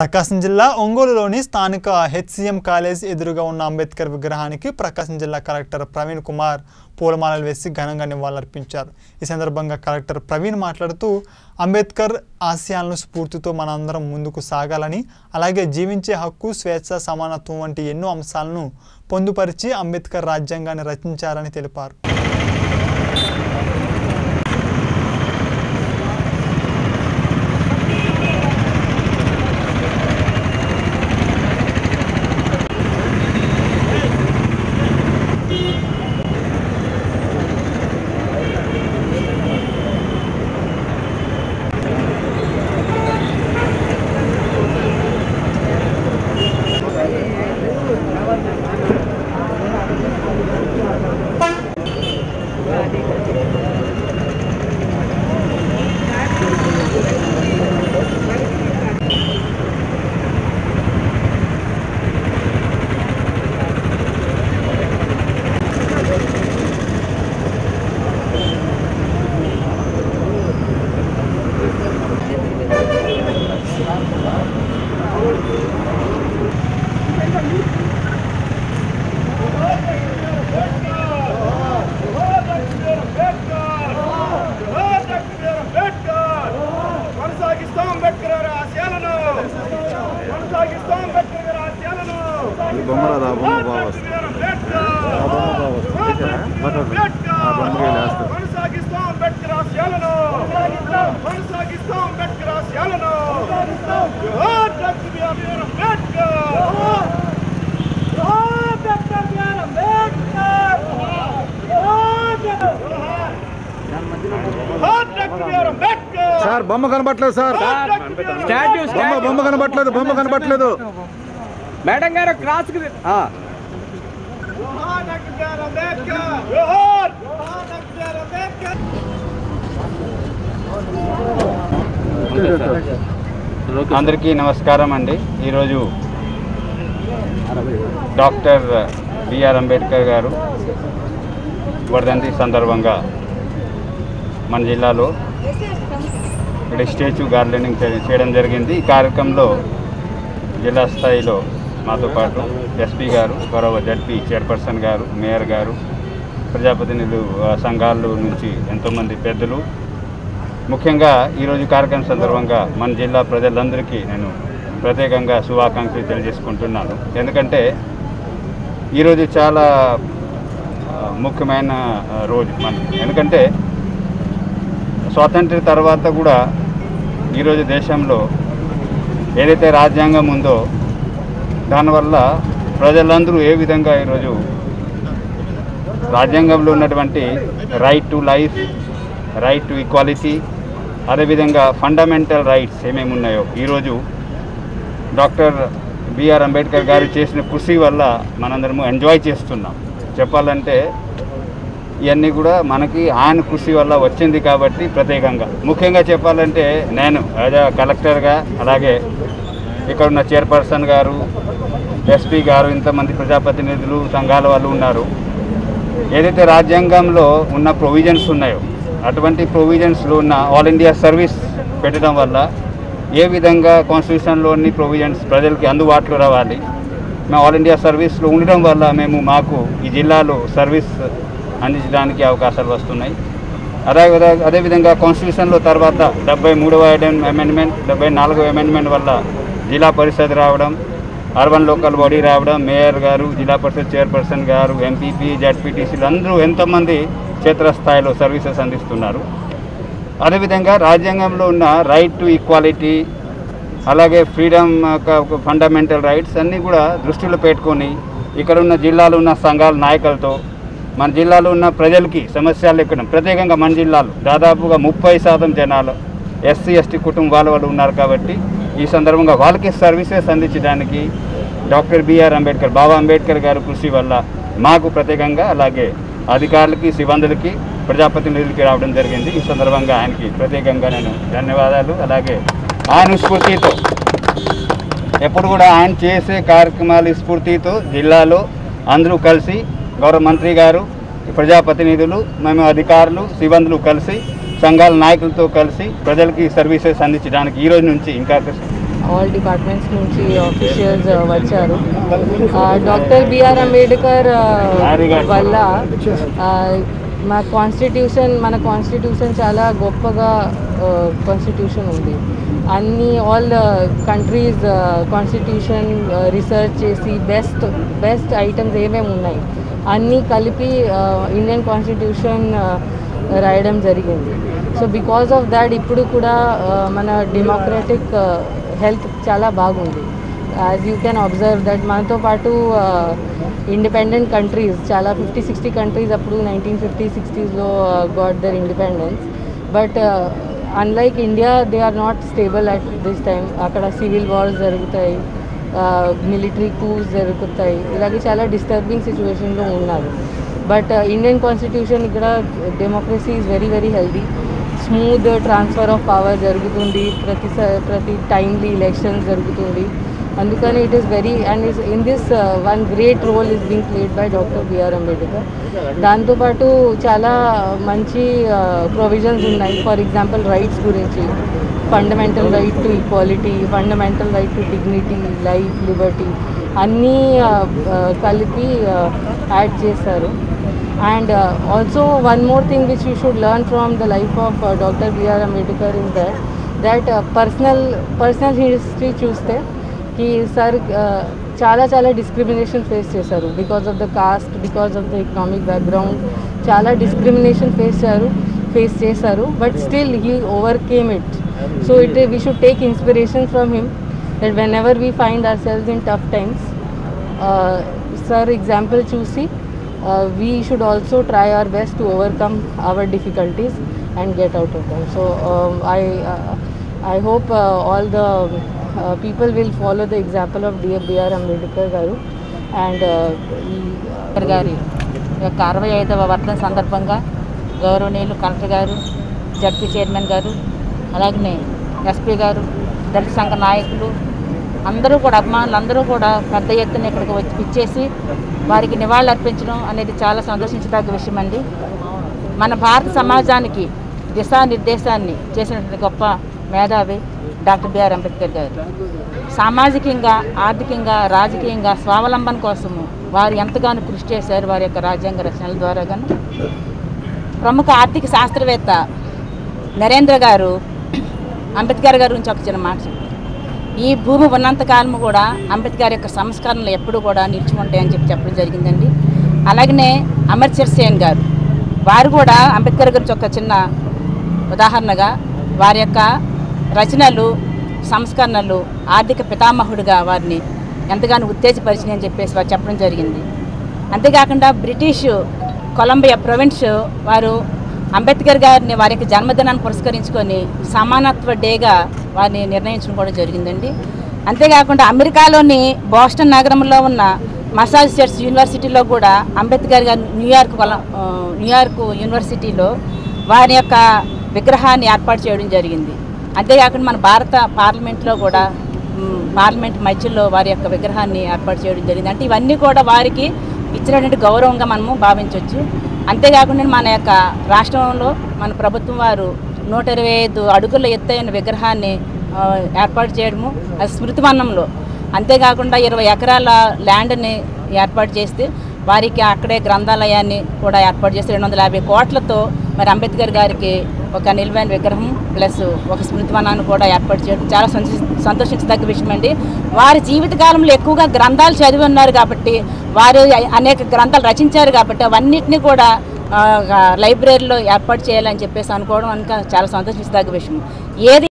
ప్రకాశం జిల్లా ఒంగోలులోని స్థానిక హెచ్సిఎం కాలేజ్ ఎదురుగా ఉన్న అంబేద్కర్ విగ్రహానికి ప్రకాశం జిల్లా కలెక్టర్ ప్రవీణ్ కుమార్ పూలమాలలు వేసి ఘనంగా నివాళులర్పించారు ఈ సందర్భంగా కలెక్టర్ ప్రవీణ్ మాట్లాడుతూ అంబేద్కర్ ఆశయాలను స్ఫూర్తితో మనందరం ముందుకు సాగాలని అలాగే జీవించే హక్కు స్వేచ్ఛ సమానత్వం వంటి ఎన్నో అంశాలను పొందుపరిచి అంబేద్కర్ రాజ్యాంగాన్ని రచించారని తెలిపారు కొనసాగిస్తాం అంబేద్కర్ గారి ఆశయాలను కొనసాగిస్తాం అంబేద్కర్ గారి ఆశయాలను బొమ్మరాదు ఆ బొమ్మ బాగా వస్తుంది ఆ బొమ్మ బాగా వస్తుంది ఆ బొమ్మకి వేస్తారు కొనసాగిస్తాం అంబేద్కర్ ఆశయాలను కొనసాగిస్తాం అంబేద్కర్ ఆశయాలను జోహార్ డాక్టర్ బిఆర్ అంబేద్కర్ జోహార్ డాక్టర్ బిఆర్ అంబేద్కర్ జోహార్ డాక్టర్ బిఆర్ అంబేద్కర్ సార్ బొమ్మ కనబట్లేదు సార్ స్టాట్యూ బొమ్మ బొమ్మ కనబట్లేదు బొమ్మ కనబట్లేదు మేడం గారు క్రాస్ జోహార్ డాక్టర్ బిఆర్ అంబేద్కర్ జోహార్ జోహార్ డాక్టర్ బిఆర్ అంబేద్కర్ అందరికీ నమస్కారం అండి ఈరోజు డాక్టర్ బిఆర్ అంబేద్కర్ గారు వర్ధంతి సందర్భంగా మన జిల్లాలో ఇక్కడ స్టాచ్యూ గార్డెనింగ్ చే- చేయడం జరిగింది ఈ కార్యక్రమంలో జిల్లా స్థాయిలో మాతో పాటు ఎస్పీ గారు గౌరవ జడ్పీ చైర్పర్సన్ గారు మేయర్ గారు ప్రజాప్రతినిధులు ఆ, సంఘాల నుంచి ఎంతోమంది పెద్దలు ముఖ్యంగా ఈరోజు కార్యక్రమం సందర్భంగా మన జిల్లా ప్రజలందరికీ నేను ప్రత్యేకంగా శుభాకాంక్షలు తెలియజేసుకుంటున్నాను ఎందుకంటే ఈరోజు చాలా ఆ, ముఖ్యమైన ఆ, రోజు మన ఎందుకంటే స్వాతంత్ర్య తర్వాత కూడా ఈరోజు దేశంలో ఏదైతే రాజ్యాంగం ఉందో దానివల్ల ప్రజలందరూ ఏ విధంగా ఈరోజు రాజ్యాంగంలో ఉన్నటువంటి right to life right to equality అదేవిధంగా ఫండమెంటల్ రైట్స్ ఏమేమి ఉన్నాయో ఈరోజు డాక్టర్ బిఆర్ అంబేద్కర్ గారు చేసిన కృషి వల్ల మనందరము ఎంజాయ్ చేస్తున్నాం చెప్పాలంటే ఇవన్నీ కూడా మనకి ఆయన కృషి వల్ల వచ్చింది కాబట్టి ప్రత్యేకంగా ముఖ్యంగా చెప్పాలంటే నేను యాజ్ అ కలెక్టర్గా అలాగే ఇక్కడ ఉన్న చైర్పర్సన్ గారు ఎస్పీ గారు ఇంతమంది ప్రజాప్రతినిధులు సంఘాల వాళ్ళు ఉన్నారు ఏదైతే రాజ్యాంగంలో ఉన్న ప్రొవిజన్స్ ఉన్నాయో అటువంటి ప్రొవిజన్స్లో ఉన్న ఆల్ ఇండియా సర్వీస్ పెట్టడం వల్ల ఏ విధంగా కాన్స్టిట్యూషన్లోని ప్రొవిజన్స్ ప్రజలకి అందుబాటులో రావాలి మేము ఆల్ ఇండియా సర్వీస్లో ఉండడం వల్ల మేము మాకు ఈ జిల్లాలో సర్వీస్ అందించడానికి అవకాశాలు వస్తున్నాయి అదే విధ- అదేవిధంగా కాన్స్టిట్యూషన్లో తర్వాత డెబ్బై మూడవ అమెండ్మెంట్ డెబ్బై నాలుగవ అమెండ్మెంట్ వల్ల జిల్లా పరిషత్ రావడం అర్బన్ లోకల్ బాడీ రావడం మేయర్ గారు జిల్లా పరిషత్ చైర్పర్సన్ గారు ఎంపీపీ జడ్పీటీసీలు అందరూ ఎంతోమంది క్షేత్రస్థాయిలో సర్వీసెస్ అందిస్తున్నారు అదేవిధంగా రాజ్యాంగంలో ఉన్న రైట్ టు ఈక్వాలిటీ అలాగే ఫ్రీడమ్ ఫండమెంటల్ రైట్స్ అన్నీ కూడా దృష్టిలో పెట్టుకొని ఇక్కడ ఉన్న జిల్లాలో ఉన్న సంఘాల నాయకులతో మన జిల్లాలో ఉన్న ప్రజలకి సమస్యలు ఎక్కడ ప్రత్యేకంగా మన జిల్లాలో దాదాపుగా ముప్పై శాతం జనాలు ఎస్సీ ఎస్టీ కుటుంబాల వాళ్ళు ఉన్నారు కాబట్టి ఈ సందర్భంగా వాళ్ళకి సర్వీసెస్ అందించడానికి డాక్టర్ బిఆర్ అంబేద్కర్ బాబా అంబేద్కర్ గారి కృషి వల్ల మాకు ప్రత్యేకంగా అలాగే అధికారులకి సిబ్బందులకి ప్రజాప్రతినిధులకి రావడం జరిగింది ఈ సందర్భంగా ఆయనకి ప్రత్యేకంగా నేను ధన్యవాదాలు అలాగే ఆయన స్ఫూర్తితో ఎప్పుడు కూడా ఆయన చేసే కార్యక్రమాల స్ఫూర్తితో జిల్లాలో అందరూ కలిసి గౌరవ మంత్రి గారు ప్రజాప్రతినిధులు మేము అధికారులు సిబ్బందులు కలిసి సంఘాల నాయకులతో కలిసి ప్రజలకి సర్వీసెస్ అందించడానికి ఈ రోజు నుంచి ఇంకా ఆల్ డిపార్ట్మెంట్స్ నుంచి ఆఫీషియల్స్ వచ్చారు డాక్టర్ బిఆర్ అంబేద్కర్ వల్ల ఆ, మా కాన్స్టిట్యూషన్ మన కాన్స్టిట్యూషన్ చాలా గొప్పగా కాన్స్టిట్యూషన్ ఉంది అన్ని ఆల్ కంట్రీస్ కాన్స్టిట్యూషన్ రీసెర్చ్ చేసి బెస్ట్ బెస్ట్ ఐటమ్స్ ఏమేమి ఉన్నాయి అన్నీ కలిపి ఇండియన్ కాన్స్టిట్యూషన్ రాయడం జరిగింది సో బికాస్ ఆఫ్ దాట్ ఇప్పుడు కూడా ఆ, మన డెమోక్రటిక్ హెల్త్ చాలా బాగుంది as you can observe that మనతో పాటు ఇండిపెండెంట్ కంట్రీస్ చాలా ఫిఫ్టీ సిక్స్టీ కంట్రీస్ అప్పుడు నైన్టీన్ ఫిఫ్టీ సిక్స్టీస్లో got their independence but unlike India they are not stable at this time అక్కడ సివిల్ వార్స్ జరుగుతాయి మిలిటరీ కూస్ జరుగుతాయి ఇలాగే చాలా డిస్టర్బింగ్ సిచ్యువేషన్లో ఉన్నారు బట్ ఇండియన్ కాన్స్టిట్యూషన్ ఇక్కడ democracy is very very healthy smooth transfer of power జరుగుతుంది ప్రతి స- ప్రతి టైమ్లీ ఎలక్షన్స్ జరుగుతుంది అందుకని it is very and is in this one great role is being played by doctor BR Ambedkar దాంతోపాటు చాలా మంచి ప్రొవిజన్స్ ఉన్నాయి ఫర్ ఎగ్జాంపుల్ రైట్స్ గురించి fundamental right to equality fundamental right to dignity life liberty అన్నీ ఆ, ఆ, కలిపి యాడ్ చేశారు and also one more thing which you should learn from the life of doctor BR Ambedkar is that that personal personal history చూస్తే కి sir చాలా చాలా discrimination face చేశారు because of the caste because of the economic background చాలా discrimination face చేశారు face చేశారు but still he overcame it so it we should take inspiration from him that whenever we find our selves in tough times sir example చూసి we should also try our best to overcome our difficulties and get out of them so I I hope all the people will follow the example of DF BR Ambedkar గారు and ఈ collector గారి యొక్క అరవై ఐదవ వర్ధన సందర్భంగా గౌరవనీయులు collector గారు ZP chairman గారు అలాగనే ఎస్పీ గారు దళిత సంఘ నాయకులు అందరూ కూడా అభిమానులు అందరూ కూడా పెద్ద ఎత్తున ఇక్కడికి వచ్చి ఇచ్చేసి వారికి నివాళులు అర్పించడం అనేది చాలా సంతోషించదగ్గ విషయం అండి మన భారత సమాజానికి దిశానిర్దేశాన్ని చేసినటువంటి గొప్ప మేధావి డాక్టర్ బిఆర్ అంబేద్కర్ గారు సామాజికంగా ఆర్థికంగా రాజకీయంగా స్వావలంబన కోసము వారు ఎంతగానో కృషి చేశారు వారి యొక్క రాజ్యాంగ రచనల ద్వారా గాను ప్రముఖ ఆర్థిక శాస్త్రవేత్త నరేంద్ర గారు అంబేద్కర్ గారి గురించి ఒక చిన్న మాట చెప్పారు ఈ భూమి ఉన్నంత కాలము కూడా అంబేద్కర్ యొక్క సంస్కరణలు ఎప్పుడు కూడా నిలిచి ఉంటాయని చెప్పి చెప్పడం జరిగిందండి అలాగనే అమర్చర్ సేన్ గారు వారు కూడా అంబేద్కర్ గురించి ఒక చిన్న ఉదాహరణగా వారి యొక్క రచనలు సంస్కరణలు ఆర్థిక పితామహుడిగా వారిని ఎంతగానో ఉత్తేజపరిచినాయి అని చెప్పేసి వారు చెప్పడం జరిగింది అంతేకాకుండా బ్రిటిష్ కొలంబియా ప్రొవిన్స్ వారు అంబేద్కర్ గారిని వారి యొక్క జన్మదినాన్ని పురస్కరించుకొని సమానత్వ డేగా వారిని నిర్ణయించడం కూడా జరిగిందండి అంతేకాకుండా అమెరికాలోని బోస్టన్ నగరంలో ఉన్న మసాచుసెట్స్ యూనివర్సిటీలో కూడా అంబేద్కర్ గారు న్యూయార్క్ కొల- ఆ, న్యూయార్క్ యూనివర్సిటీలో వారి యొక్క విగ్రహాన్ని ఏర్పాటు చేయడం జరిగింది అంతేకాకుండా మన భారత పార్లమెంట్లో కూడా మ్, పార్లమెంట్ మధ్యలో వారి యొక్క విగ్రహాన్ని ఏర్పాటు చేయడం జరిగింది అంటే ఇవన్నీ కూడా వారికి ఇచ్చినటువంటి గౌరవంగా మనము భావించవచ్చు అంతేకాకుండా మన యొక్క రాష్ట్రంలో మన ప్రభుత్వం వారు నూట ఇరవై ఐదు అడుగుల ఎత్తైన విగ్రహాన్ని ఆ, ఏర్పాటు చేయడము అది స్మృతివనంలో అంతేకాకుండా ఇరవై ఎకరాల ల్యాండ్ని ఏర్పాటు చేస్తే వారికి అక్కడే గ్రంథాలయాన్ని కూడా ఏర్పాటు చేసి రెండు వందల యాభై కోట్లతో మరి అంబేద్కర్ గారికి ఒక నిలువైన విగ్రహం ప్లస్ ఒక స్మృతివనాన్ని కూడా ఏర్పాటు చేయడం చాలా సంతోష సంతోషించదగ్గ విషయం అండి వారి జీవితకాలంలో ఎక్కువగా గ్రంథాలు చదివి ఉన్నారు కాబట్టి వారు అనేక గ్రంథాలు రచించారు కాబట్టి అవన్నిటిని కూడా ఆ, లైబ్రరీలో ఏర్పాటు చేయాలని చెప్పేసి అనుకోవడం కనుక చాలా సంతోషించదగ్గ విషయం ఏది